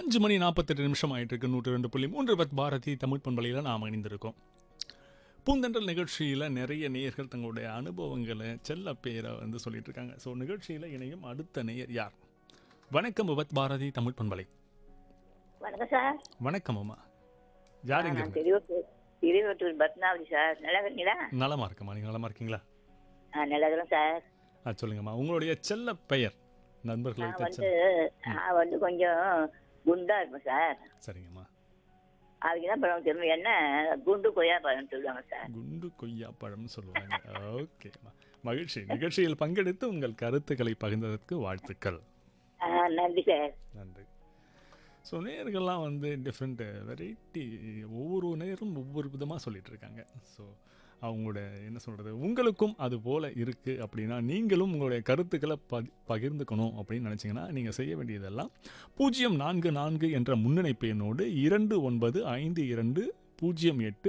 அஞ்சு மணி நாற்பத்தெட்டு நிமிஷம் ஆயிட்டு இருக்கு நூற்றி ரெண்டு புள்ளி மூன்று பத் பாரதி தமிழ் பண்பலையில் நாம் இணைந்திருக்கோம் பூந்தென்றல் நிகழ்ச்சியில் நிறைய நேயர்கள் தங்களுடைய அனுபவங்களை செல்ல பேரை வந்து சொல்லிட்டு இருக்காங்க ஸோ நிகழ்ச்சியில் இணையும் அடுத்த நேயர் யார் வணக்கம் விபத் பாரதி தமிழ் பண்பலை வணக்கம் சார் வணக்கம் அம்மா யார் எங்க நான் திருவட்டூர் திருவட்டூர் பத்மாவதி சார் நல்லா இருக்கீங்களா நலமா இருக்கம்மா நீங்கள் நலமா இருக்கீங்களா ஆ நல்லா இருக்கிறேன் சார் ஆ சொல்லுங்கம்மா உங்களுடைய செல்ல பெயர் நண்பர்கள் நான் வைத்த வந்து செல்ல நான் வந்து கொஞ்சம் குண்டா இருப்பேன் சார் சரிங்கம்மா அதுக்கு என்ன பழம் தெரியும் என்ன குண்டு கொய்யா பழம் சொல்லுவாங்க சார் குண்டு கொய்யா பழம்னு சொல்லுவாங்க ஓகேம்மா மகிழ்ச்சி நிகழ்ச்சியில் பங்கெடுத்து உங்கள் கருத்துக்களை பகிர்ந்ததற்கு வாழ்த்துக்கள் ஆ, நன்றி சார் நன்றி ஸோ நேர்கள்லாம் வந்து டிஃப்ரெண்ட் வெரைட்டி ஒவ்வொரு நேரும் ஒவ்வொரு விதமாக சொல்லிட்டு இருக்காங்க ஸோ அவங்களோட என்ன சொல்கிறது உங்களுக்கும் அது போல் இருக்குது அப்படின்னா நீங்களும் உங்களுடைய கருத்துக்களை பகி பகிர்ந்துக்கணும் அப்படின்னு நினச்சிங்கன்னா நீங்கள் செய்ய வேண்டியதெல்லாம் பூஜ்ஜியம் நான்கு நான்கு என்ற முன்னிணைப்பு எண்ணோடு இரண்டு ஒன்பது ஐந்து இரண்டு பூஜ்ஜியம் எட்டு